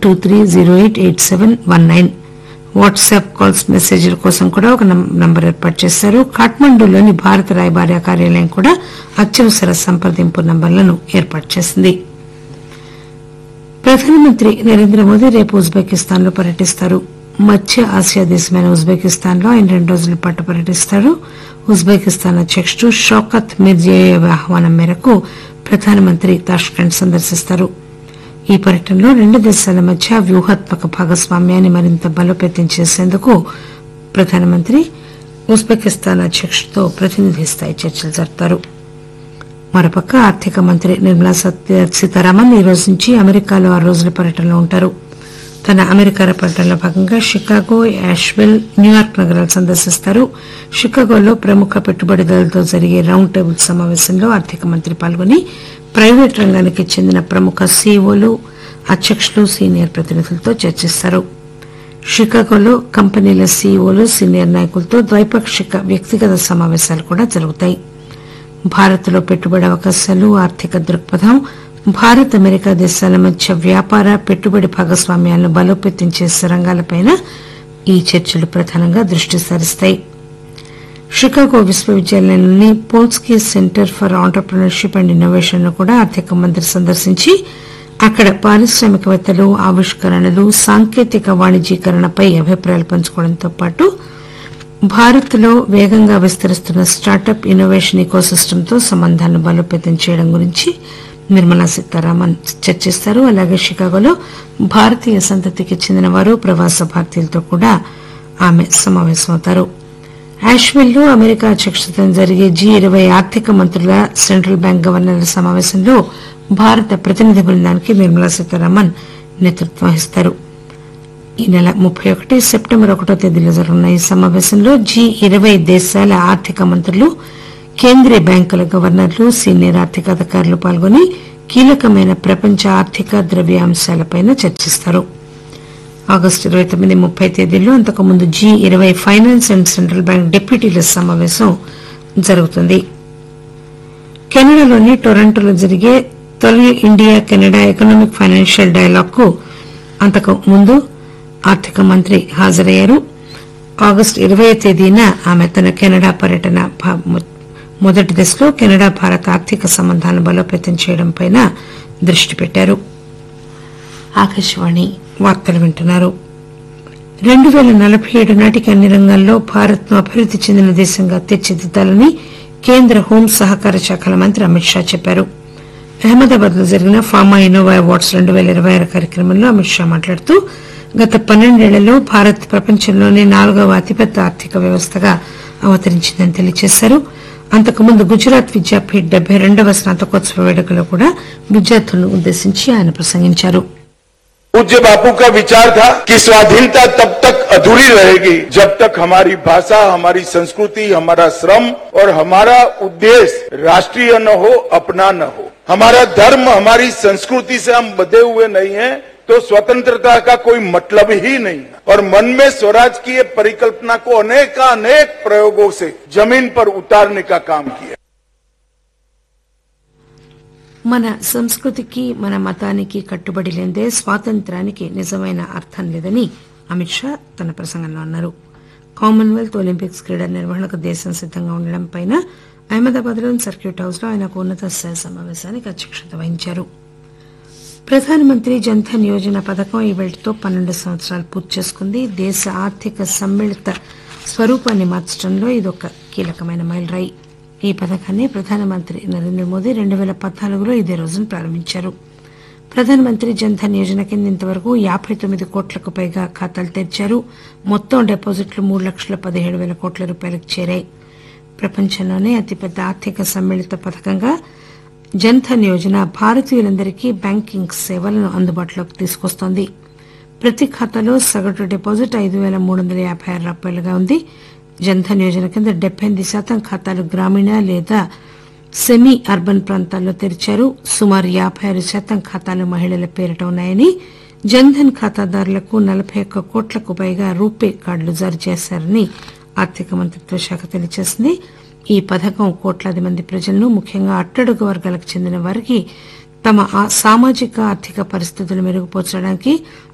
two three zero eight eight seven one nine WhatsApp calls మెసేజ్ల కోసం కూడా ఒక నం- నంబర్ ఏర్పాటు చేశారు కాఠ్మండూలోని భారత రాయబార కార్యాలయం కూడా అత్యవసర సంప్రదింపు నంబర్లను ఏర్పాటు చేసింది ప్రధానమంత్రి నరేంద్ర మోదీ రేపు ఉజ్బెకిస్తాన్ లో పర్యటిస్తారు మధ్య ఆసియా దేశమైన ఉజ్బెకిస్తాన్ లో ఆయన రెండు రోజుల పాటు పర్యటిస్తారు ఉజ్బెకిస్తాన్ అధ్యకుడు షౌకత్ మిర్జియోయేవ్ ఆహ్వానం మేరకు ప్రధానమంత్రి తాష్కెంట్ సందర్శిస్తారు ఈ పర్యటనలో రెండు దేశాల మధ్య వ్యూహాత్మక భాగస్వామ్యాన్ని మరింత బలోపేతం చేసేందుకు ప్రధానమంత్రి ఉజ్బెకిస్తాన్ అధ్యకుడితో ప్రతినిధి స్థాయి చర్చలు జరుపుతారు మరోపక్క ఆర్థిక మంత్రి నిర్మలా సత్య సీతారామన్ ఈ రోజు నుంచి అమెరికాలో ఆరు రోజుల పర్యటనలో ఉంటారు తన అమెరికా పర్యటనలో భాగంగా షికాగో యాష్విల్ న్యూయార్క్ నగరాలు సందర్శిస్తారు షికాగోలో ప్రముఖ పెట్టుబడిదారులతో జరిగే రౌండ్ టేబుల్ సమావేశంలో ఆర్థిక మంత్రి పాల్గొని ప్రైవేట్ రంగానికి చెందిన ప్రముఖ సీఈఓలు అధ్యకులు సీనియర్ ప్రతినిధులతో చర్చిస్తారు షికాగోలో కంపెనీల సీఈఓలు సీనియర్ నాయకులతో ద్వైపాక్షిక వ్యక్తిగత సమావేశాలు కూడా జరుగుతాయి భారత్ లో పెట్టుబడి అవకాశాలు ఆర్థిక దృక్పథం భారత్ అమెరికా దేశాల మధ్య వ్యాపార పెట్టుబడి భాగస్వామ్యాలను బలోపేతం చేసే రంగాలపై ఈ చర్చలు ప్రధానంగా దృష్టి సారిస్తాయి షికాగో విశ్వవిద్యాలయంలోని Polsky Center for Entrepreneurship and Innovation ను కూడా ఆర్థిక మంత్రి సందర్శించి అక్కడ పారిశ్రామికవేత్తలు ఆవిష్కరణలు సాంకేతిక వాణిజ్యీకరణపై అభిప్రాయాలు పంచుకోవడంతో పాటు భారత్ లో వేగంగా విస్తరిస్తున్న స్టార్టప్ ఇన్నోవేషన్ ఇకోసిస్టమ్ సంబంధాలను బలోపేతం చేయడం గురించి నిర్మలా సీతారామన్ చర్చిస్తారు అలాగే షికాగోలో భారతీయ సంతతికి చెందిన వారు ప్రవాస భారతీయులతో కూడా ఆమె సమావేశమవుతారు యాష్విల్లో అమెరికా అధ్యక్షతన జరిగే జీ ఇరవై ఆర్థిక మంత్రుల సెంట్రల్ బ్యాంక్ గవర్నర్ల సమావేశంలో భారత ప్రతినిధి బృందానికి నిర్మలా సీతారామన్ నేతృత్వం వహిస్తారు ఈ నెల ముప్పై ఒకటి సెప్టెంబర్ ఒకటో తేదీలో జరగనున్న ఈ సమావేశంలో జీ ఇరవై దేశాల ఆర్థిక మంత్రులు కేంద్రీయ బ్యాంకుల గవర్నర్లు సీనియర్ ఆర్థిక అధికారులు పాల్గొని కీలకమైన ప్రపంచ ఆర్థిక ద్రవ్య అంశాలపై చర్చిస్తారు ఆగస్టు ఇరవై తొమ్మిది ముప్పై తేదీల్లో అంతకుముందు జీ ఇరవై ఫైనాన్స్ అండ్ సెంట్రల్ బ్యాంక్ డిప్యూటీల సమావేశం జరుగుతుంది కెనడాలోని టొరంటోలో జరిగే తొలి India Canada economic financial dialogue కు అంతకు ముందు ఆర్థిక మంత్రి హాజరయ్యారు ఆగస్టు ఇరవై తేదీన ఆమె తన కెనడా పర్యటన భా- మొ- మొదటి దశలో కెనడా భారత ఆర్థిక సంబంధాలను బలోపేతం చేయడంపై దృష్టి పెట్టారు ఆకాశవాణి వార్తలు వింటున్నారు రెండు పేల నలభై ఏడు నాటికి అన్ని రంగాల్లో భారత్ ను అభివృద్ది చెందిన దేశంగా తీర్చిదిద్దాలని కేంద్ర హోం సహకార శాఖల మంత్రి అమిత్ షా చెప్పారు అహ్మదాబాద్ లో జరిగిన ఫార్మా ఇన్నోవా అవార్డ్స్ రెండు పేల ఇరవై ఆరు కార్యక్రమంలో అమిత్ షా మాట్లాడుతూ గత పన్నెండేళ్లలో భారత్ ప్రపంచంలోనే నాలుగవ అతిపెద్ద ఆర్థిక వ్యవస్థగా అవతరించిందని తెలియజేశారు అంతకుముందు గుజరాత్ విద్యాపీఠ్ డెబ్బై రెండవ స్నాతకోత్సవ వేడుకలో కూడా విద్యార్థులను ఉద్దేశించి ఆయన ప్రసంగించారు पूज्य बापू का विचार था कि स्वाधीनता तब तक अधूरी रहेगी जब तक हमारी भाषा हमारी संस्कृति हमारा श्रम और हमारा उद्देश्य राष्ट्रीय न हो अपना न हो हमारा धर्म हमारी संस्कृति से हम बधे हुए नहीं हैं तो स्वतंत्रता का कोई मतलब ही नहीं है और मन में स्वराज की ये परिकल्पना को अनेक अनेक प्रयोगों से जमीन पर उतारने का काम किया మన సంస్కృతికి మన మతానికి కట్టుబడి లేదే స్వాతంత్రానికి నిజమైన అర్థం లేదని అమిత్ షా తన ప్రసంగంలో అన్నారు కామన్వెల్త్ ఒలింపిక్స్ క్రీడల నిర్వహణకు దేశం సిద్దంగా ఉండడంపై అహ్మదాబాద్ లోని సర్క్యూట్ హౌస్ లో ఆయన ఒక ఉన్నత స్థాయి సమావేశానికి అధ్యక్షత వహించారు ప్రధానమంత్రి జన్ధన్ యోజన పథకం ఈ వేళతో పన్నెండు సంవత్సరాలు పూర్తి చేసుకుంది దేశ ఆర్థిక సమ్మిళిత స్వరూపాన్ని మార్చడంలో ఇదొక కీలకమైన మైలురాయి ఈ పథకాన్ని ప్రధానమంత్రి నరేంద్ర మోదీ రెండు పేల పద్నాలుగులో ఇదే రోజున ప్రారంభించారు ప్రధానమంత్రి జన్ధన్ యోజన కింద ఇంతవరకు యాబై తొమ్మిది కోట్లకు పైగా ఖాతాలు తెరిచారు మొత్తం డిపాజిట్లు మూడు లక్షల పదిహేడు పేల కోట్ల రూపాయలకు చేరాయి ప్రపంచంలోనే అతిపెద్ద ఆర్థిక సమ్మిళిత పథకంగా జన్ధన్ యోజన భారతీయులందరికీ బ్యాంకింగ్ సేవలను అందుబాటులోకి తీసుకొస్తోంది ప్రతి ఖాతాలో సగటు డిపాజిట్ ఐదు పేల మూడు వందల యాభై ఆరు రూపాయలుగా ఉంది జన్ధన్ యోజన కింద డెబ్బై ఎనిమిది శాతం ఖాతాలు గ్రామీణ లేదా సెమీ అర్బన్ ప్రాంతాల్లో తెరిచారు సుమారు యాభై ఆరు శాతం ఖాతాలు మహిళల పేరిట ఉన్నాయని జన్ధన్ ఖాతాదారులకు నలభై ఒక్క కోట్లకు పైగా రూపే కార్డులు జారీ చేశారని ఆర్థిక మంత్రిత్వ శాఖ తెలియజేసింది ఈ పథకం కోట్లాది మంది ప్రజలను ముఖ్యంగా అట్టడుగు వర్గాలకు చెందిన వారికి తమ ఆ- సామాజిక ఆర్థిక పరిస్థితులు మెరుగుపరచడానికి